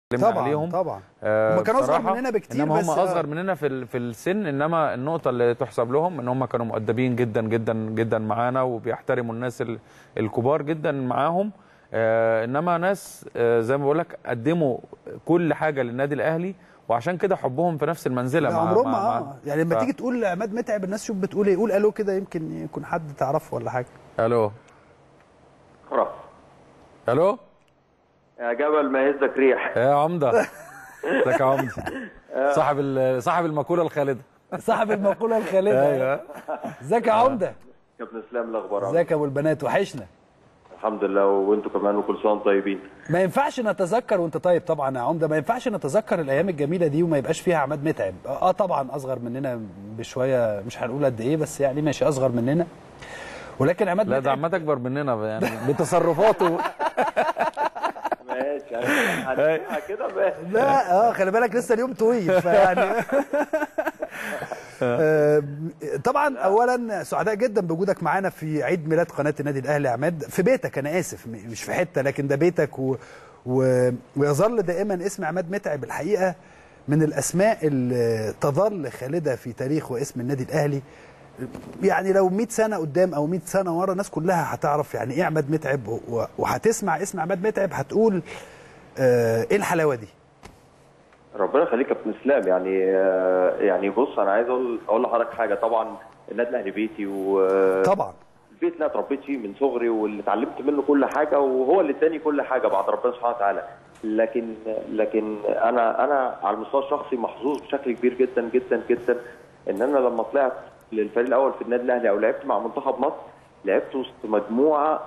اتكلمنا طبعا عليهم طبعا آه، هم كانوا اصغر بصراحة مننا بكتير انما بس هم آه. اصغر مننا في ال- في السن انما النقطه اللي تحسب لهم ان هم كانوا مؤدبين جدا جدا جدا معانا وبيحترموا الناس ال- الكبار جدا معاهم آه، انما ناس آه، زي ما بقول لك قدموا كل حاجه للنادي الاهلي وعشان كده حبهم في نفس المنزله لا مع عمرهم مع- ما مع- اه يعني لما ف- تيجي تقول عماد متعب الناس شوف بتقول ايه قول الو كده يمكن يكون حد تعرفه ولا حاجه الو خلاص الو يا جبل ما يهزك ريح يا عمده ازيك يا عمده صاحب ال- صاحب المقوله الخالده صاحب المقوله الخالده ايوه ازيك يا عمده كابتن اسلام الاخبار ازيك يا ابو البنات وحشنا الحمد لله وانتوا كمان وكل سنه وانتم طيبين ما ينفعش نتذكر وانت طيب طبعا يا عمده ما ينفعش نتذكر الايام الجميله دي وما يبقاش فيها عماد متعب اه طبعا اصغر مننا بشويه مش هنقول قد ايه بس يعني ماشي اصغر مننا ولكن عماد لا ده متعب عماد اكبر مننا يعني بتصرفاته ماشي يعني هنسمعها كده ماشي لا اه خلي بالك لسه اليوم طويل فيعني آه، طبعا اولا سعداء جدا بوجودك معانا في عيد ميلاد قناه النادي الاهلي يا عماد في بيتك انا اسف م- مش في حته لكن ده بيتك و... و... ويظل دائما اسم عماد متعب الحقيقه من الاسماء اللي تظل خالده في تاريخ واسم النادي الاهلي يعني لو 100 سنه قدام او 100 سنه ورا الناس كلها هتعرف يعني ايه عماد متعب و- وهتسمع اسم عماد متعب هتقول آه، ايه الحلاوه دي ربنا يخليك يا كابتن اسلام يعني آه، يعني بص انا عايز اقول اقول لحضرتك حاجه طبعا النادي الاهلي بيتي و طبعا البيت اللي أنا اتربيت فيه من صغري واللي اتعلمت منه كل حاجه وهو اللي اداني كل حاجه بعد ربنا سبحانه وتعالى لكن لكن انا انا على المستوى الشخصي محظوظ بشكل كبير جدا جدا جدا ان انا لما طلعت للفريق الاول في النادي الاهلي او لعبت مع منتخب مصر لعبت وسط مجموعه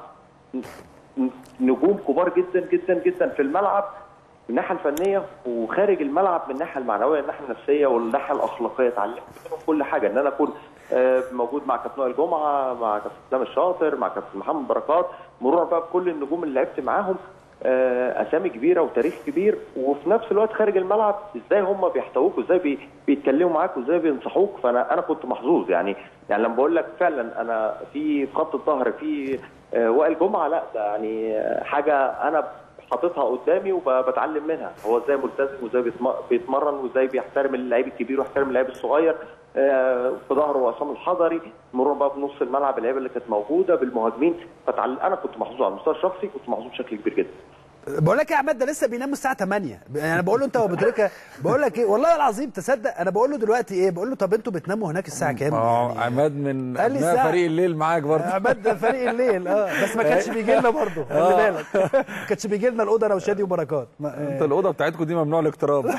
نجوم كبار جدا جدا جدا في الملعب من الناحيه الفنيه وخارج الملعب من الناحيه المعنويه الناحيه النفسيه والناحيه الاخلاقيه اتعلمت منهم كل حاجه ان انا اكون آه، موجود مع كابتن وائل جمعه مع كابتن اسلام الشاطر مع كابتن محمد بركات مرورا بقى بكل النجوم اللي لعبت معاهم آه، اسامي كبيره وتاريخ كبير وفي نفس الوقت خارج الملعب ازاي هم بيحتووك وازاي بي- بيتكلموا معاك وازاي بينصحوك فانا انا كنت محظوظ يعني يعني لما بقول لك فعلا انا في في خط الظهر في آه، وائل جمعه لا ده يعني آه، حاجه انا حاططها قدامي وبتعلم منها هو ازاي ملتزم وازاي بيتم- بيتمرن وازاي بيحترم اللعيب الكبير ويحترم اللعيب الصغير آه، في ظهره عصام الحضري مرور بقى بنص الملعب اللعيبه اللي كانت موجوده بالمهاجمين فتعلم انا كنت محظوظ على المستوى الشخصي كنت محظوظ بشكل كبير جدا بقول لك يا عماد ده لسه بينام الساعه 8 انا بقول له انت وابو تريكه بقول لك ايه والله العظيم تصدق انا بقول له دلوقتي ايه بقول له طب انتوا بتناموا هناك الساعه كام اه يعني عماد من قال لي ابناء الساعة- فريق الليل معاك برضه عماد ده فريق الليل اه بس ما كانش بيجي لنا برضه خلي بالك ما كانش بيجي لنا الاوضه انا وشادي وبركات ما- انت الاوضه بتاعتكم دي ممنوع الاقتراب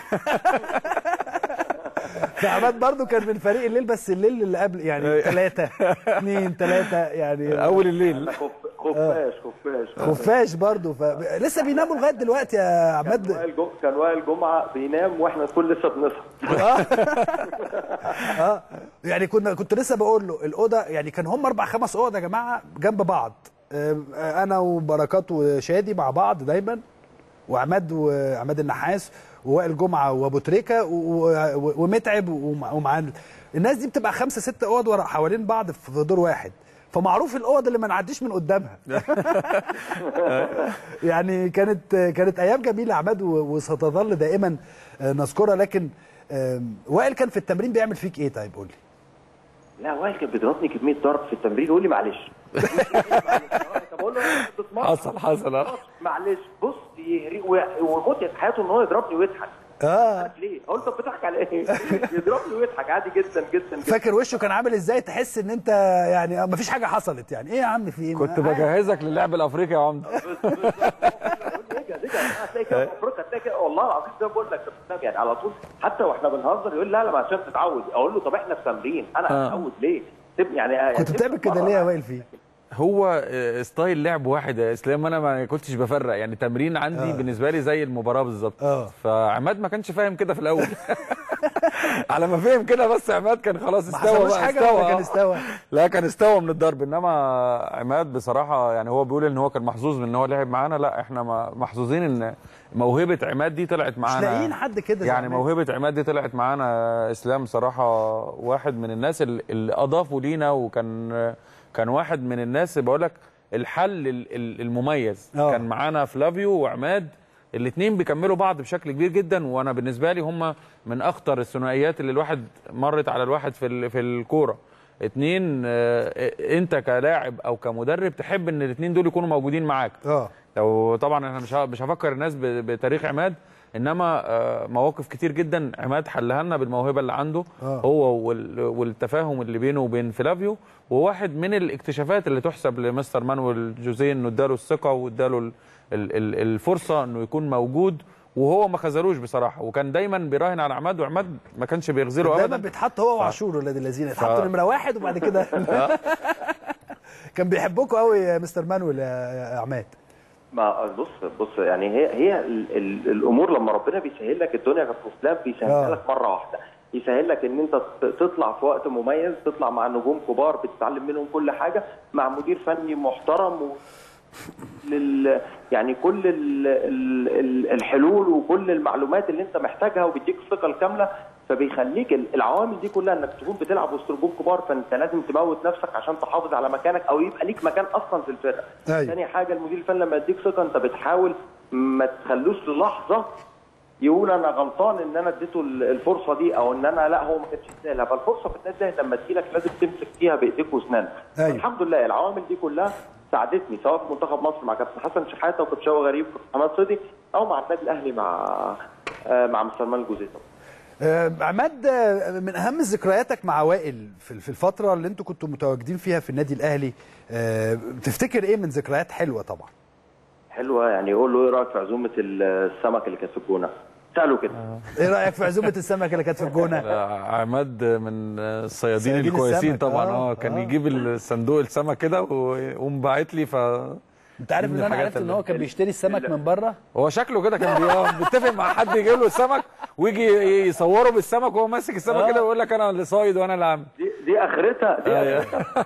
فعماد برضه كان من فريق الليل بس الليل اللي قبل يعني ثلاثة اثنين ثلاثة يعني اول الليل خف- خفاش خفاش خفاش برضه ف... لسه بيناموا لغايه دلوقتي يا عماد وائل جم- كان وائل جمعه بينام واحنا كل لسه بنصحى اه يعني كنا كنت لسه بقول له الاوضه يعني كان هم اربع خمس اوض يا جماعه جنب بعض آم، انا وبركات وشادي مع بعض دايما وعماد وعماد النحاس ووائل جمعه وابو تريكه و- و- ومتعب ومع ومع الناس دي بتبقى خمسه ست اوض ورا حوالين بعض في دور واحد فمعروف الاوض اللي ما نعديش من قدامها يعني كانت كانت ايام جميله عماد و- وستظل دائما آه، نذكرها لكن آم، وائل كان في التمرين بيعمل فيك ايه طيب قول لي لا وائل كان بيضربني كميه ضرب في التمرين يقول لي معلش طب اقول له أنا كنت بتمرن. حصل حصل اه معلش بص يهري ومتعه حياته ان هو يضربني ويضحك اه عارف ليه؟ اقول طب بتضحك على ايه؟ يضربني ويضحك عادي جدا جدا جدا فاكر وشه كان عامل ازاي تحس ان انت يعني ما فيش حاجه حصلت يعني ايه يا عم في ايه كنت ما- بجهزك للعب الافريقي يا عمده رجع رجع هتلاقي كده في افريقيا هتلاقي كده والله العظيم زي ما بقول لك يا أستاذ، يعني على طول حتى واحنا بنهزر يقول لا لا ما عشان تتعود اقول له طب احنا في تمرين انا آه. هتعود ليه؟ سيب- يعني يعني كنت سيب بتعمل كده تتمرن. ليه يا وائل فيه هو آه، ستايل لعب واحد يا اسلام انا ما كنتش بفرق يعني تمرين عندي آه. آه. بالنسبه لي زي المباراه بالظبط آه. فعماد ما كانش فاهم كده في الاول على ما فهم كده بس عماد كان خلاص ما استوى حصلوش بقى حاجه استوى ولا كان آه. استوى لا كان استوى من الضرب انما عماد بصراحه يعني هو بيقول ان هو كان محظوظ من ان هو لعب معانا لا احنا ما- محظوظين ان موهبه عماد دي طلعت مش معانا لاقيين حد كده زي يعني عماد. موهبه عماد دي طلعت معانا اسلام صراحه واحد من الناس اللي اللي اضافوا لينا وكان كان واحد من الناس بقول لك الحل ال- ال- المميز آه. كان معانا فلافيو وعماد الاثنين بيكملوا بعض بشكل كبير جدا وانا بالنسبه لي هم من اخطر الثنائيات اللي الواحد مرت على الواحد في ال- في الكوره اتنين آه، انت كلاعب او كمدرب تحب ان الاثنين دول يكونوا موجودين معاك اه لو طبعا انا مش ه- مش هفكر الناس ب- بتاريخ عماد انما آه، مواقف كتير جدا عماد حلها لنا بالموهبه اللي عنده آه. هو وال- والتفاهم اللي بينه وبين فلافيو وواحد من الاكتشافات اللي تحسب لمستر مانويل جوزيه انه اداله الثقه واداله ال- ال- ال- الفرصه انه يكون موجود وهو ما خذلوش بصراحه وكان دايما بيراهن على عماد وعماد ما كانش بيغزله دايما ابدا بيتحط هو وعاشور ولاد الذين اتحطوا نمره واحد وبعد كده كان بيحبكم قوي يا مستر مانويل يا يا عماد ما بص بص يعني هي هي ال ال الامور لما ربنا بيسهل لك الدنيا كابتن اسلام بيسهلها آه. لك مره واحده يسهل لك ان انت ت- تطلع في وقت مميز تطلع مع نجوم كبار بتتعلم منهم كل حاجه مع مدير فني محترم و... لل يعني كل ال ال ال الحلول وكل المعلومات اللي انت محتاجها وبيديك الثقه الكامله فبيخليك ال- العوامل دي كلها انك تكون بتلعب وسط نجوم كبار فانت لازم تموت نفسك عشان تحافظ على مكانك او يبقى ليك مكان اصلا في الفرقه. أيوة. تاني حاجه المدير الفني لما يديك ثقه انت بتحاول ما تخلوش للحظه يقول انا غلطان ان انا اديته ال- الفرصه دي او ان انا لا هو ما كانش يستاهلها فالفرصه في النادي الأهلي لما تجيلك لازم تمسك فيها بايديك واسنانك. أيوة. الحمد لله العوامل دي كلها ساعدتني سواء في منتخب مصر مع كابتن حسن شحاته وكابتن شوقي غريب وكابتن حماد صدي او مع النادي الاهلي مع آه، مع مستر مان الجوزيه طبعا. آه، عماد آه، من اهم ذكرياتك مع وائل في في الفتره اللي انتوا كنتوا متواجدين فيها في النادي الاهلي آه، تفتكر ايه من ذكريات حلوه طبعا حلوه يعني يقول له ايه رايك في عزومه السمك اللي كانت في الجونه؟ سالوا كده ايه رايك في عزومه السمك اللي كانت في الجونه آه، عماد من الصيادين صيادين الكويسين السمك، طبعا آه، اه كان آه. يجيب الصندوق السمك كده ويقوم باعت لي ف انت عارف من ان انا الحاجات عرفت ان اللي- هو كان بيشتري السمك من بره هو شكله كده كان بي- آه، بيتفق مع حد يجيب له السمك ويجي يصوره بالسمك وهو ماسك السمك كده ويقول لك انا اللي صايد وانا اللي عامل دي دي اخرتها دي أيوة. اخرتها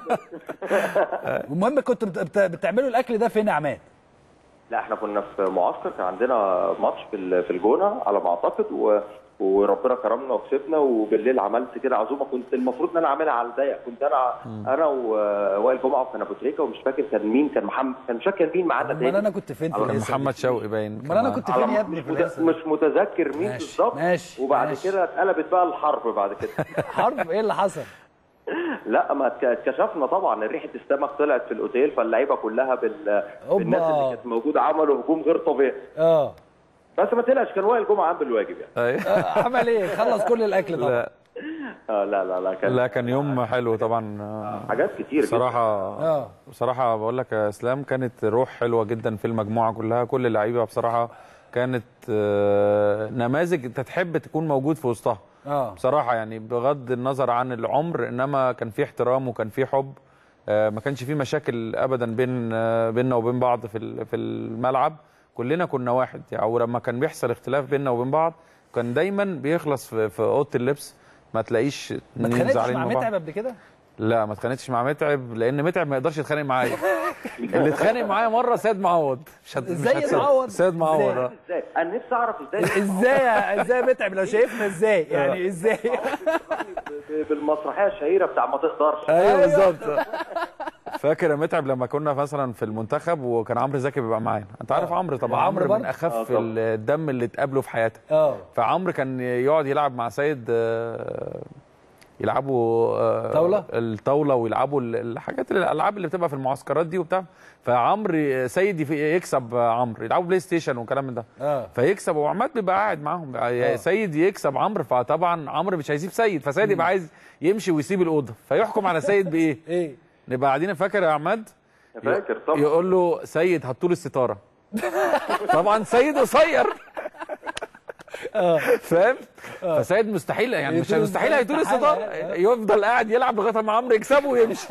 المهم كنتوا بت- بت- بتعملوا الاكل ده فين يا عماد لا احنا كنا في معسكر كان عندنا ماتش في ال- في الجونه على ما اعتقد و وربنا كرمنا وكسبنا وبالليل عملت كده عزومه كنت المفروض ان انا اعملها على الضيق كنت انا انا ووائل جمعه وكان ابو تريكه ومش فاكر كان مين كان محمد كان مش فاكر كان مين معانا امال تاني انا كنت فين في على القصة دي؟ محمد شوقي باين امال انا كنت فين على- يا ابني مش, في مت... القصة؟ مش متذكر مين ماشي، بالظبط ماشي، وبعد ماشي. كده اتقلبت بقى الحرب بعد كده حرب ايه اللي حصل لا ما اتك- اتكشفنا طبعا ريحه السمك طلعت في الاوتيل فاللعيبه كلها بال... أوبا. بالناس اللي كانت موجوده عملوا هجوم غير طبيعي اه بس ما تقلقش كان وائل جمعه عامل الواجب يعني أيوة. آه، عمل ايه خلص كل الاكل طبعا لا آه لا لا لا كان لا كان يوم حلو طبعا آه، حاجات كتير جدا. بصراحة اه بصراحة بقول لك يا اسلام كانت روح حلوة جدا في المجموعة كلها كل اللعيبة بصراحة كانت آه، نماذج انت تحب تكون موجود في وسطها اه بصراحة يعني بغض النظر عن العمر انما كان في احترام وكان في حب آه، ما كانش في مشاكل ابدا بين آه، بيننا وبين بعض في ال- في الملعب كلنا كنا واحد يعني ولما كان بيحصل اختلاف بيننا وبين بعض كان دايما بيخلص في في اوضه اللبس ما تلاقيش ما اتنين اتخانقتش زعلانين مع من بعض. متعب قبل كده لا ما اتخانقتش مع متعب لان متعب ما يقدرش يتخانق معايا اللي اتخانق معايا مره سيد معوض مش هت... مش ازاي هتصدق. معوض؟ سيد معوض ازاي؟ آه. ازاي انا نفسي اعرف ازاي ازاي ازاي متعب لو شايفنا ازاي يعني ازاي ب- بالمسرحيه الشهيره بتاع ما تقدرش ايوه بالظبط فاكر يا متعب لما كنا مثلا في المنتخب وكان عمرو زكي بيبقى معانا انت عارف عمرو طبعا وعمرو عمرو من برضه؟ آه اخف طبعا. الدم اللي اتقابله في حياتك اه فعمرو كان يقعد يلعب مع سيد آه، يلعبوا آه، طاولة؟ الطاوله ويلعبوا ال- الحاجات الالعاب اللي بتبقى في المعسكرات دي وبتاع فعمرو سيد يف- يكسب عمرو يلعبوا بلاي ستيشن والكلام من ده اه فيكسب وعماد بيبقى قاعد معاهم آه. سيد يكسب عمرو فطبعا عمرو مش هيسيب سيد فسيد يبقى عايز يمشي ويسيب الاوضه فيحكم على سيد بايه؟ ايه نبقى قاعدين فاكر يا عماد فاكر طبعا يقول له سيد هتطول الستاره طبعا سيد قصير فاهم فسيد مستحيل يعني مش يطول مستحيل هيطول استحالة. الستاره يفضل قاعد يلعب لغايه ما عمرو يكسبه ويمشي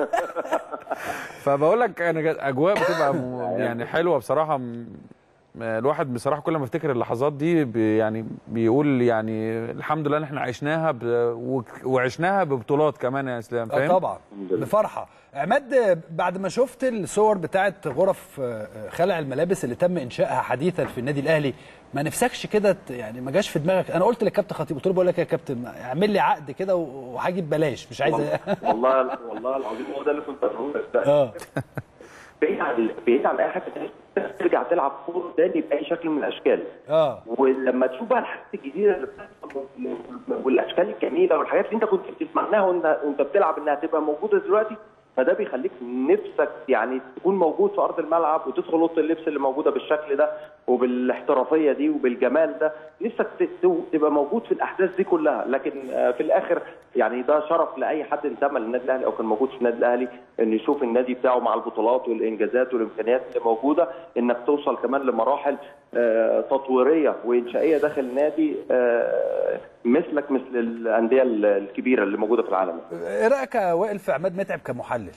فبقول لك انا جا- اجواء بتبقى م- يعني حلوه بصراحه م- الواحد بصراحه كل ما افتكر اللحظات دي بي يعني بيقول يعني الحمد لله ان احنا عشناها ب... وك- وعشناها ببطولات كمان يا اسلام آه فاهم طبعا بفرحه عماد بعد ما شفت الصور بتاعت غرف آه، خلع الملابس اللي تم انشائها حديثا في النادي الاهلي ما نفسكش كده ت- يعني ما جاش في دماغك انا قلت للكابتن خطيب قلت له بقول لك يا كابتن اعمل لي عقد كده و- وهاجي ببلاش مش عايز والله والله والله العظيم هو ده اللي كنت بقوله اه بعيد عن بعيد عن اي حاجه تانية، ترجع تلعب كوره تاني باي شكل من الاشكال اه ولما تشوف بقى الحاجات الجديده اللي بتحصل والاشكال الجميله والحاجات اللي انت كنت بتسمعناها وانت وانت بتلعب انها تبقى موجوده دلوقتي فده بيخليك نفسك يعني تكون موجود في ارض الملعب وتدخل اوضه اللبس اللي موجوده بالشكل ده وبالاحترافيه دي وبالجمال ده نفسك ت- ت- تبقى موجود في الاحداث دي كلها لكن آه، في الاخر يعني ده شرف لاي حد انتمى للنادي الاهلي او كان موجود في النادي الاهلي ان يشوف النادي بتاعه مع البطولات والانجازات والامكانيات اللي موجوده انك توصل كمان لمراحل آه، تطويريه وانشائيه داخل النادي آه، مثلك مثل الانديه الكبيره اللي موجوده في العالم ايه رايك يا وائل في عماد متعب كمحلل؟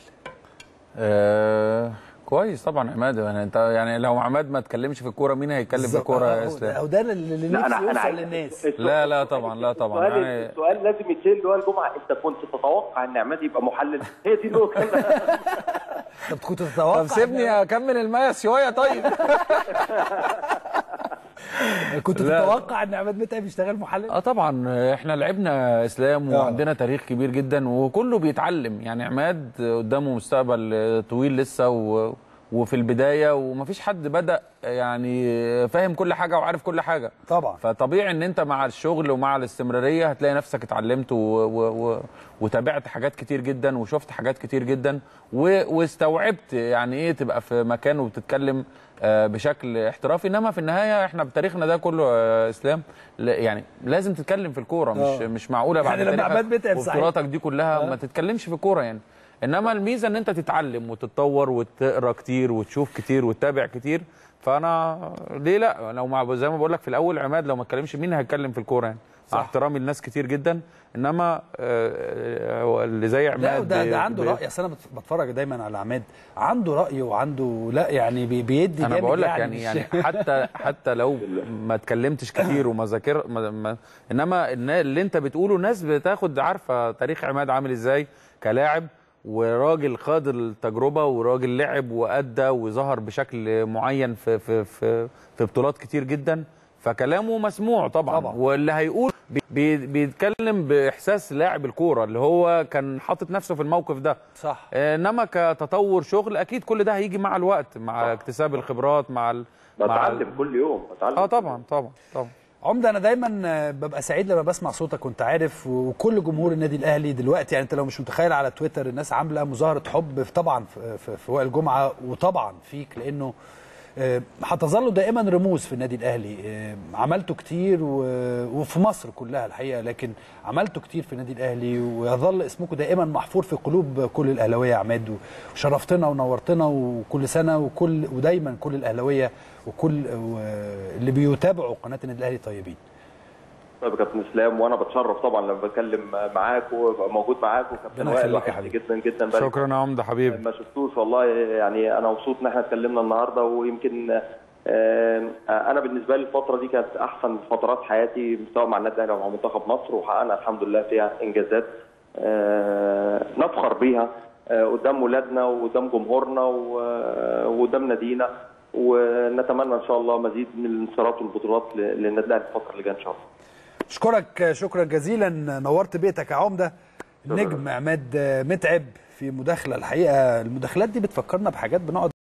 آه كويس طبعا عماد يعني انت يعني لو عماد ما اتكلمش في الكوره مين هيتكلم في الكوره يا اسلام او ده اللي اللي لا، نفسي أنا- أنا يوصل عايز- للناس السؤال- لا، لا طبعا، لا طبعا. السؤال, يعني- السؤال لازم يتسال اللي هو الجمعه انت كنت تتوقع ان عماد يبقى محلل هي دي النقطه طب كنت تتوقع طب سيبني اكمل الماس شويه طيب كنت لا. تتوقع ان عماد متعب يشتغل محلل؟ اه طبعا احنا لعبنا اسلام آه. وعندنا تاريخ كبير جدا وكله بيتعلم يعني عماد قدامه مستقبل طويل لسه و وفي البدايه ومفيش حد بدا يعني فاهم كل حاجه وعارف كل حاجه طبعا فطبيعي ان انت مع الشغل ومع الاستمراريه هتلاقي نفسك اتعلمت و... و... و... وتابعت حاجات كتير جدا وشفت حاجات كتير جدا و... واستوعبت يعني ايه تبقى في مكان وبتتكلم آه، بشكل احترافي انما في النهايه احنا بتاريخنا ده كله آه، اسلام لا- يعني لازم تتكلم في الكوره مش آه. مش معقوله بعد يعني لما تاريخك عماد متعب صحيح. وبطولاتك دي كلها ما تتكلمش في الكوره يعني انما الميزه ان انت تتعلم وتتطور وتقرا كتير وتشوف كتير وتتابع كتير فانا ليه لا لو مع زي ما بقول لك في الاول عماد لو ما اتكلمش مين هيتكلم في الكوره يعني صح. مع احترامي لناس كتير جدا انما آه، آه، اللي زي عماد لا ده, بي- ده عنده بي- راي اصل انا بت- بتفرج دايما على عماد عنده راي وعنده لا يعني بي- بيدي انا جامد بقول لك يعني مش- يعني حتى حتى لو ما اتكلمتش كتير وما ذاكر ما ما انما النا- اللي انت بتقوله الناس بتاخد عارفه تاريخ عماد عامل ازاي كلاعب وراجل خاض التجربه وراجل لعب وادى وظهر بشكل معين في في في في بطولات كتير جدا فكلامه مسموع طبعا, طبعاً. واللي هيقول بي- بي بيتكلم باحساس لاعب الكوره اللي هو كان حاطط نفسه في الموقف ده صح انما كتطور شغل اكيد كل ده هيجي مع الوقت مع اكتساب الخبرات مع ال... مع بتعلم ال... كل يوم بتعلم اه طبعا طبعا طبعا عمده انا دايما آه، ببقى سعيد لما بسمع صوتك وانت عارف وكل جمهور النادي الاهلي دلوقتي يعني انت لو مش متخيل على تويتر الناس عامله مظاهره حب في- طبعا في, في, في وائل جمعه وطبعا فيك لانه آه، هتظل دائما رموز في النادي الاهلي آه، عملته كتير و- وفي مصر كلها الحقيقه لكن عملته كتير في النادي الاهلي ويظل اسمكم دائما محفور في قلوب كل الاهلاويه يا عماد وشرفتنا ونورتنا وكل سنه وكل ودايما كل الاهلاويه وكل و- اللي بيتابعوا قناه النادي الاهلي طيبين طيب يا كابتن اسلام وانا بتشرف طبعا لما بتكلم معاك وابقى موجود معاك وكابتن ربنا وائل يخليك يا وحشني حبيبي. جدا جدا بقالي شكرا يا عمده حبيبي ما شفتوش والله يعني انا مبسوط ان احنا اتكلمنا النهارده ويمكن آه، انا بالنسبه لي الفتره دي كانت احسن فترات حياتي سواء مع النادي الاهلي او مع منتخب مصر وحققنا الحمد لله فيها انجازات آه، نفخر بيها آه، قدام ولادنا وقدام جمهورنا و- وقدام نادينا ونتمنى ان شاء الله مزيد من الانتصارات والبطولات ل- للنادي الاهلي الفتره اللي جايه ان شاء الله اشكرك شكرا جزيلا نورت بيتك يا عمده النجم عماد متعب في مداخله الحقيقه المداخلات دي بتفكرنا بحاجات بنقعد